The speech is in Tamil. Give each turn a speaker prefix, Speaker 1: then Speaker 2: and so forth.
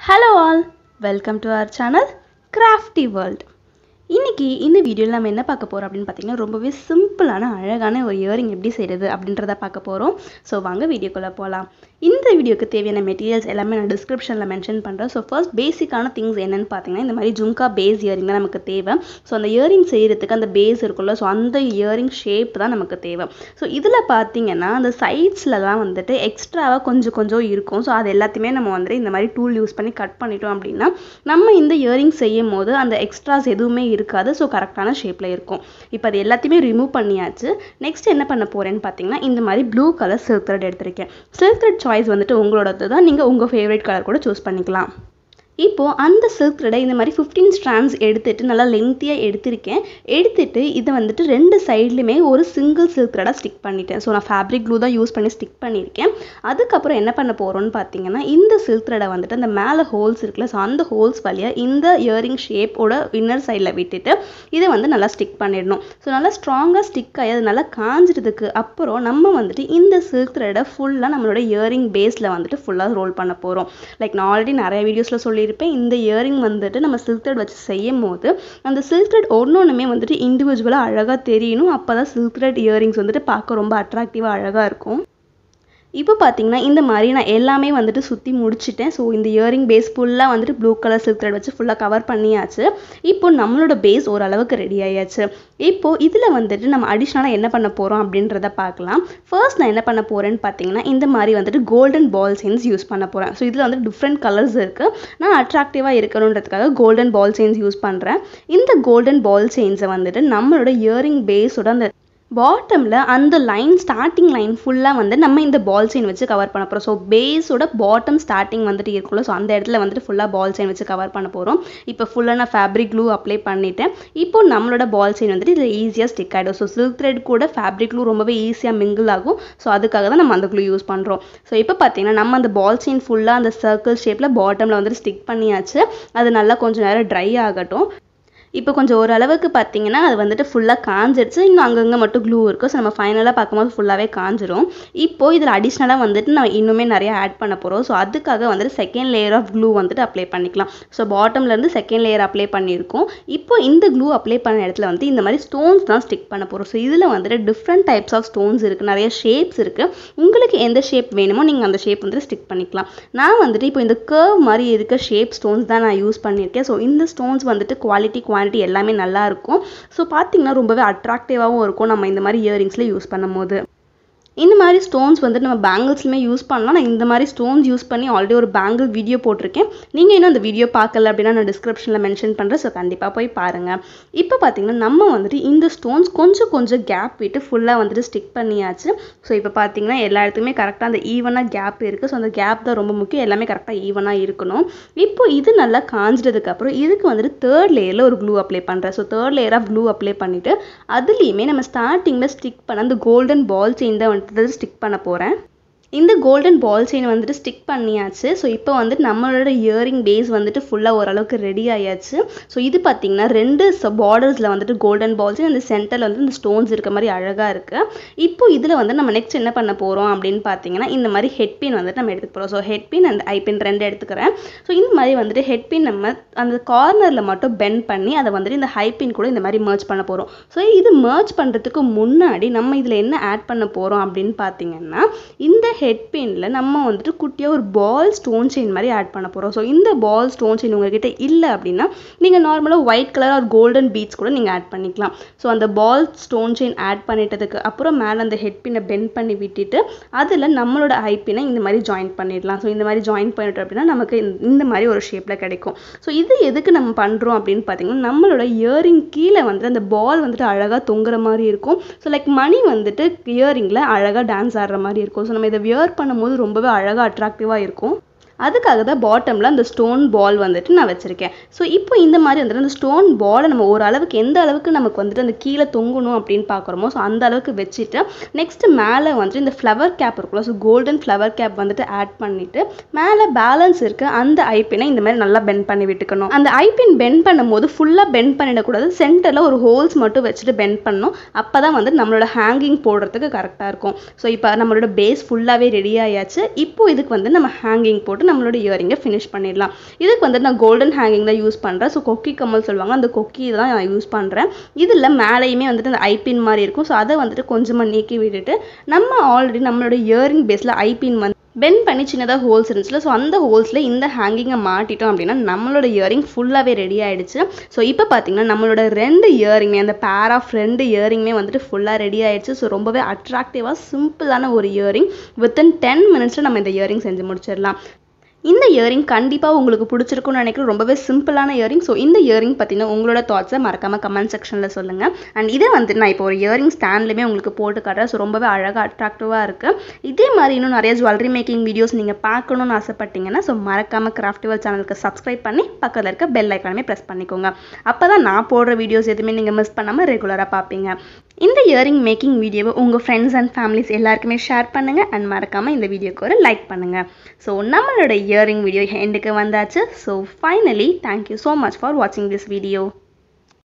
Speaker 1: hello all welcome to our channel crafty world இன்னைக்கு இந்த வீடியோவில் நம்ம என்ன பார்க்க போகிறோம் அப்படின்னு பார்த்தீங்கன்னா ரொம்பவே சிம்பிளான அழகான ஒரு இயரிங் எப்படி செய்கிறது அப்படின்றத பார்க்க போகிறோம் ஸோ வாங்க வீடியோக்குள்ளே போகலாம் இந்த வீடியோக்கு தேவையான மெட்டீரியல்ஸ் எல்லாமே நான் டிஸ்கிரிப்ஷனில் மென்ஷன் பண்ணுறேன் ஸோ ஃபர்ஸ்ட் பேசிக்கான திங்ஸ் என்னென்னு பார்த்தீங்கன்னா இந்த மாதிரி ஜும்கா பேஸ் இயரிங் தான் நமக்கு தேவை ஸோ அந்த இயரிங் செய்கிறதுக்கு அந்த பேஸ் இருக்குல்ல ஸோ அந்த இயரிங் ஷேப் தான் நமக்கு தேவை ஸோ இதில் பார்த்தீங்கன்னா அந்த சைட்ஸ்லலாம் வந்துட்டு எக்ஸ்ட்ராவாக கொஞ்சம் கொஞ்சம் இருக்கும் ஸோ அது எல்லாத்தையுமே நம்ம வந்துட்டு இந்த மாதிரி டூல் யூஸ் பண்ணி கட் பண்ணிட்டோம் அப்படின்னா நம்ம இந்த இயரிங் செய்யும் போது அந்த எக்ஸ்ட்ராஸ் எதுவுமே இருக்காது ஸோ கரெக்டான ஷேப்பில் இருக்கும் இப்போ அது எல்லாத்தையுமே ரிமூவ் பண்ணியாச்சு நெக்ஸ்ட் என்ன பண்ண போகிறேன்னு பார்த்தீங்கன்னா இந்த மாதிரி ப்ளூ கலர் சில்க் த்ரெட் எடுத்திருக்கேன் சில்க் த்ரெட் சாய்ஸ் வந்துட்டு உங்களோடது தான் நீங்கள் உங்கள் ஃபேவரட் கலர் கூட சூஸ் பண்ணிக்கலாம் இப்போது அந்த சில்க் த்ரெடை இந்த மாதிரி ஃபிஃப்டீன் ஸ்ட்ராண்ட்ஸ் எடுத்துட்டு நல்லா லென்த்தியாக எடுத்திருக்கேன் எடுத்துட்டு இதை வந்துட்டு ரெண்டு சைட்லையுமே ஒரு சிங்கிள் சில்க் த்ரெடாக ஸ்டிக் பண்ணிட்டேன் ஸோ நான் ஃபேப்ரிக் க்ளூ தான் யூஸ் பண்ணி ஸ்டிக் பண்ணியிருக்கேன் அதுக்கப்புறம் என்ன பண்ண போகிறோம்னு பார்த்தீங்கன்னா இந்த சில்க் த்ரெடை வந்துட்டு அந்த மேலே ஹோல்ஸ் இருக்குல்ல ஸோ அந்த ஹோல்ஸ் வழியாக இந்த இயரிங் ஷேப்போட இன்னர் சைடில் விட்டுட்டு இதை வந்து நல்லா ஸ்டிக் பண்ணிடணும் ஸோ நல்லா ஸ்ட்ராங்காக ஸ்டிக் ஆகி அது நல்லா காஞ்சிட்டதுக்கு அப்புறம் நம்ம வந்துட்டு இந்த சில்க் த்ரெடை ஃபுல்லாக நம்மளோட இயரிங் பேஸில் வந்துட்டு ஃபுல்லாக ரோல் பண்ண போகிறோம் லைக் நான் ஆல்ரெடி நிறைய வீடியோஸில் சொல்லி சொல்லியிருப்பேன் இந்த இயரிங் வந்துட்டு நம்ம சில்க் த்ரெட் வச்சு செய்யும் போது அந்த சில்க் த்ரெட் ஒன்று ஒன்றுமே வந்துட்டு இண்டிவிஜுவலாக அழகாக தெரியணும் அப்போ தான் சில்க் த்ரெட் இயரிங்ஸ் வந்துட்டு பார்க்க ரொம்ப அட்ராக்டிவாக அழகாக இருக்கும் இப்போ பார்த்தீங்கன்னா இந்த மாதிரி நான் எல்லாமே வந்துட்டு சுற்றி முடிச்சிட்டேன் ஸோ இந்த இயரிங் பேஸ் ஃபுல்லாக வந்துட்டு ப்ளூ கலர் சில்க் த்ரெட் வச்சு ஃபுல்லாக கவர் பண்ணியாச்சு இப்போ நம்மளோட பேஸ் ஓரளவுக்கு ரெடி ஆயாச்சு இப்போ இதில் வந்துட்டு நம்ம அடிஷ்னலாக என்ன பண்ண போகிறோம் அப்படின்றத பார்க்கலாம் ஃபர்ஸ்ட் நான் என்ன பண்ண போகிறேன்னு பார்த்தீங்கன்னா இந்த மாதிரி வந்துட்டு கோல்டன் பால் செயின்ஸ் யூஸ் பண்ண போகிறேன் ஸோ இதில் வந்து டிஃப்ரெண்ட் கலர்ஸ் இருக்குது நான் அட்ராக்டிவாக இருக்கணுன்றதுக்காக கோல்டன் பால் செயின்ஸ் யூஸ் பண்ணுறேன் இந்த கோல்டன் பால் செயின்ஸை வந்துட்டு நம்மளோட இயரிங் பேஸோட அந்த பாட்டமில் அந்த லைன் ஸ்டார்டிங் லைன் ஃபுல்லாக வந்து நம்ம இந்த பால் செயின் வச்சு கவர் பண்ண போகிறோம் ஸோ பேஸோட பாட்டம் ஸ்டார்டிங் வந்துட்டு இருக்குல்ல ஸோ அந்த இடத்துல வந்துட்டு ஃபுல்லாக பால் செயின் வச்சு கவர் பண்ண போகிறோம் இப்போ ஃபுல்லாக நான் ஃபேப்ரிக் க்ளூ அப்ளை பண்ணிட்டேன் இப்போ நம்மளோட பால் செயின் வந்துட்டு இதில் ஈஸியாக ஸ்டிக் ஆகிடும் ஸோ சில்க் த்ரெட் கூட ஃபேப்ரிக் க்ளூ ரொம்பவே ஈஸியாக மிங்கிள் ஆகும் ஸோ அதுக்காக தான் நம்ம அந்த க்ளூ யூஸ் பண்ணுறோம் ஸோ இப்போ பார்த்தீங்கன்னா நம்ம அந்த பால் செயின் ஃபுல்லாக அந்த சர்க்கிள் ஷேப்பில் பாட்டமில் வந்துட்டு ஸ்டிக் பண்ணியாச்சு அது நல்லா கொஞ்சம் நேரம் ட்ரை ஆகட்டும் இப்போ கொஞ்சம் ஓரளவுக்கு பார்த்தீங்கன்னா அது வந்துட்டு ஃபுல்லாக காஞ்சிடுச்சு இன்னும் அங்கங்கே மட்டும் க்ளூ இருக்கும் ஸோ நம்ம ஃபைனலாக பார்க்கும்போது ஃபுல்லாகவே காஞ்சிரும் இப்போ இதில் அடிஷ்னலாக வந்துட்டு நம்ம இன்னுமே நிறைய ஆட் பண்ண போகிறோம் ஸோ அதுக்காக வந்துட்டு செகண்ட் லேயர் ஆஃப் க்ளூ வந்துட்டு அப்ளை பண்ணிக்கலாம் ஸோ பாட்டம்லேருந்து செகண்ட் லேயர் அப்ளை பண்ணியிருக்கோம் இப்போ இந்த க்ளூ அப்ளை பண்ண இடத்துல வந்து இந்த மாதிரி ஸ்டோன்ஸ் தான் ஸ்டிக் பண்ண போகிறோம் ஸோ இதில் வந்துட்டு டிஃப்ரெண்ட் டைப்ஸ் ஆஃப் ஸ்டோன்ஸ் இருக்குது நிறைய ஷேப்ஸ் இருக்குது உங்களுக்கு எந்த ஷேப் வேணுமோ நீங்கள் அந்த ஷேப் வந்துட்டு ஸ்டிக் பண்ணிக்கலாம் நான் வந்துட்டு இப்போ இந்த கர்வ் மாதிரி இருக்க ஷேப் ஸ்டோன்ஸ் தான் நான் யூஸ் பண்ணியிருக்கேன் ஸோ இந்த ஸ்டோன்ஸ் வந்துட்டு குவாலிட்டி குவான்டிட்டி குவான்டிட்டி எல்லாமே நல்லா இருக்கும் ஸோ பார்த்தீங்கன்னா ரொம்பவே அட்ராக்டிவாகவும் இருக்கும் நம்ம இந்த மாதிரி இயரிங்ஸில் யூஸ் பண்ணும்போது இந்த மாதிரி ஸ்டோன்ஸ் வந்துட்டு நம்ம பேங்கிள்ஸ்லுமே யூஸ் பண்ணலாம் நான் இந்த மாதிரி ஸ்டோன்ஸ் யூஸ் பண்ணி ஆல்ரெடி ஒரு பேங்கிள் வீடியோ போட்டிருக்கேன் நீங்கள் இன்னும் அந்த வீடியோ பார்க்கல அப்படின்னா நான் டிஸ்கிரிப்ஷனில் மென்ஷன் பண்ணுறேன் ஸோ கண்டிப்பாக போய் பாருங்கள் இப்போ பார்த்தீங்கன்னா நம்ம வந்துட்டு இந்த ஸ்டோன்ஸ் கொஞ்சம் கொஞ்சம் கேப் விட்டு ஃபுல்லாக வந்துட்டு ஸ்டிக் பண்ணியாச்சு ஸோ இப்போ பார்த்தீங்கன்னா எல்லா இடத்துக்குமே கரெக்டாக அந்த ஈவனாக கேப் இருக்குது ஸோ அந்த கேப் தான் ரொம்ப முக்கியம் எல்லாமே கரெக்டாக ஈவனாக இருக்கணும் இப்போ இது நல்லா காஞ்சிட்டதுக்கப்புறம் இதுக்கு வந்துட்டு தேர்ட் லேயரில் ஒரு க்ளூ அப்ளை பண்ணுறேன் so third layer of glue apply பண்ணிவிட்டு அதுலேயுமே நம்ம ஸ்டார்டிங்கில் ஸ்டிக் பண்ண அந்த கோல்டன் பால் செயின் தான் வந்துட்டு ஸ்டிக் பண்ண போகிறேன் இந்த கோல்டன் பால் செயின் வந்துட்டு ஸ்டிக் பண்ணியாச்சு ஸோ இப்போ வந்துட்டு நம்மளோட இயரிங் பேஸ் வந்துட்டு ஃபுல்லாக ஓரளவுக்கு ரெடி ஆயாச்சு ஸோ இது பார்த்தீங்கன்னா ரெண்டு பார்டர்ஸில் வந்துட்டு கோல்டன் பால் செயின் அந்த சென்டரில் வந்து இந்த ஸ்டோன்ஸ் இருக்க மாதிரி அழகாக இருக்குது இப்போ இதில் வந்து நம்ம நெக்ஸ்ட் என்ன பண்ண போகிறோம் அப்படின்னு பார்த்தீங்கன்னா இந்த மாதிரி ஹெட் பின் வந்துட்டு நம்ம எடுத்துக்க போகிறோம் so head pin and eye pin ரெண்டு எடுத்துக்கிறேன் ஸோ இந்த மாதிரி வந்துட்டு ஹெட் பின் நம்ம அந்த கார்னரில் மட்டும் பெண்ட் பண்ணி அதை வந்துட்டு இந்த ஹை பின் கூட இந்த மாதிரி மர்ச் பண்ண போகிறோம் ஸோ இது மர்ச் பண்ணுறதுக்கு முன்னாடி நம்ம இதில் என்ன ஆட் பண்ண போகிறோம் அப்படின்னு பார்த்தீங்கன்னா இந்த ஹெட் பின்ல நம்ம வந்துட்டு குட்டியாக ஒரு பால் ஸ்டோன் செயின் மாதிரி ஆட் பண்ண போகிறோம் ஸோ இந்த பால் ஸ்டோன் செயின் உங்ககிட்ட இல்லை அப்படின்னா நீங்கள் நார்மலாக ஒயிட் கலர் ஒரு கோல்டன் பீட்ஸ் கூட நீங்கள் ஆட் பண்ணிக்கலாம் ஸோ அந்த பால் ஸ்டோன் செயின் ஆட் பண்ணிட்டதுக்கு அப்புறம் மேலே அந்த ஹெட் பின்னை பெண்ட் பண்ணி விட்டுட்டு அதில் நம்மளோட ஐ பின்னை இந்த மாதிரி ஜாயின் பண்ணிடலாம் ஸோ இந்த மாதிரி ஜாயின் பண்ணிட்டோம் அப்படின்னா நமக்கு இந்த மாதிரி ஒரு ஷேப்பில் கிடைக்கும் ஸோ இது எதுக்கு நம்ம பண்ணுறோம் அப்படின்னு பார்த்தீங்கன்னா நம்மளோட இயரிங் கீழே வந்துட்டு அந்த பால் வந்துட்டு அழகாக தொங்குற மாதிரி இருக்கும் ஸோ லைக் மணி வந்துட்டு இயரிங்கில் அழகாக டான்ஸ் ஆடுற மாதிரி இருக்கும் ஸோ நம்ம இதை வியர் பண்ணும்போது ரொம்பவே அழகாக அட்ராக்டிவாக இருக்கும் அதுக்காக தான் பாட்டமில் அந்த ஸ்டோன் பால் வந்துட்டு நான் வச்சுருக்கேன் ஸோ இப்போ இந்த மாதிரி வந்துட்டு அந்த ஸ்டோன் பாலை நம்ம ஒரு அளவுக்கு எந்த அளவுக்கு நமக்கு வந்துட்டு அந்த கீழே தொங்கணும் அப்படின்னு பார்க்குறோமோ ஸோ அந்த அளவுக்கு வச்சுட்டு நெக்ஸ்ட்டு மேலே வந்துட்டு இந்த ஃப்ளவர் கேப் இருக்குல்ல ஸோ கோல்டன் ஃப்ளவர் கேப் வந்துட்டு ஆட் பண்ணிவிட்டு மேலே பேலன்ஸ் இருக்க அந்த ஐப்பினை இந்த மாதிரி நல்லா பெண்ட் பண்ணி விட்டுக்கணும் அந்த ஐப்பின் பெண்ட் பண்ணும்போது ஃபுல்லாக பெண்ட் பண்ணிடக்கூடாது சென்டரில் ஒரு ஹோல்ஸ் மட்டும் வச்சுட்டு பெண்ட் பண்ணணும் அப்போ தான் வந்து நம்மளோட ஹேங்கிங் போடுறதுக்கு கரெக்டாக இருக்கும் ஸோ இப்போ நம்மளோட பேஸ் ஃபுல்லாகவே ரெடி ஆயாச்சு இப்போ இதுக்கு வந்து நம்ம ஹேங்கிங் போட்டு அளவுக்கு நம்மளோட இயரிங்கை ஃபினிஷ் பண்ணிடலாம் இதுக்கு வந்துட்டு நான் கோல்டன் ஹேங்கிங் தான் யூஸ் பண்ணுறேன் ஸோ கொக்கி கம்மல் சொல்லுவாங்க அந்த கொக்கி தான் நான் யூஸ் பண்ணுறேன் இதில் மேலேயுமே வந்துட்டு அந்த ஐபின் மாதிரி இருக்கும் ஸோ அதை வந்துட்டு கொஞ்சமாக நீக்கி விட்டுட்டு நம்ம ஆல்ரெடி நம்மளோட இயரிங் பேஸில் ஐபின் வந்து பெண்ட் பண்ணி சின்னதாக ஹோல்ஸ் இருந்துச்சுல ஸோ அந்த ஹோல்ஸில் இந்த ஹேங்கிங்கை மாட்டிட்டோம் அப்படின்னா நம்மளோட இயரிங் ஃபுல்லாகவே ரெடி ஆயிடுச்சு ஸோ இப்போ பார்த்தீங்கன்னா நம்மளோட ரெண்டு இயரிங்குமே அந்த பேர் ஆஃப் ரெண்டு இயரிங்குமே வந்துட்டு ஃபுல்லாக ரெடி ஆயிடுச்சு ஸோ ரொம்பவே அட்ராக்டிவாக சிம்பிளான ஒரு இயரிங் வித்தின் டென் மினிட்ஸில் நம்ம இந்த இயரிங் செஞ்சு முடிச்சிடலாம் இந்த இயரிங் கண்டிப்பாக உங்களுக்கு பிடிச்சிருக்கும்னு நினைக்கிறேன் ரொம்பவே சிம்பிளான இயரிங் ஸோ இந்த இயரிங் பற்றின உங்களோட தாட்ஸை மறக்காமல் கமெண்ட் செக்ஷனில் சொல்லுங்கள் அண்ட் இதே வந்து நான் இப்போ ஒரு இயரிங் ஸ்டாண்ட்லேயுமே உங்களுக்கு போட்டு காட்டுறேன் ஸோ ரொம்பவே அழகாக அட்ராக்டிவாக இருக்குது இதே மாதிரி இன்னும் நிறைய ஜுவல்லரி மேக்கிங் வீடியோஸ் நீங்கள் பார்க்கணும்னு ஆசைப்பட்டீங்கன்னா ஸோ மறக்காமல் கிராஃப்டிவல் சேனலுக்கு சப்ஸ்கிரைப் பண்ணி பக்கத்தில் இருக்க பெல் ஐக்கானுமே ப்ரெஸ் பண்ணிக்கோங்க அப்போ தான் நான் போடுற வீடியோஸ் எதுவுமே நீங்கள் மிஸ் பண்ணாமல் ரெகுலராக பார்ப்பீங்க இந்த இயரிங் மேக்கிங் வீடியோவை உங்கள் ஃப்ரெண்ட்ஸ் அண்ட் ஃபேமிலிஸ் எல்லாருக்குமே ஷேர் பண்ணுங்கள் அண்ட் மறக்காமல் இந்த வீடியோக்கு ஒரு லைக் பண்ணுங்கள் ஸோ நம்மளோட இயரிங் வீடியோ எண்டுக்கு வந்தாச்சு so finally thank you so much for வாட்சிங் திஸ் வீடியோ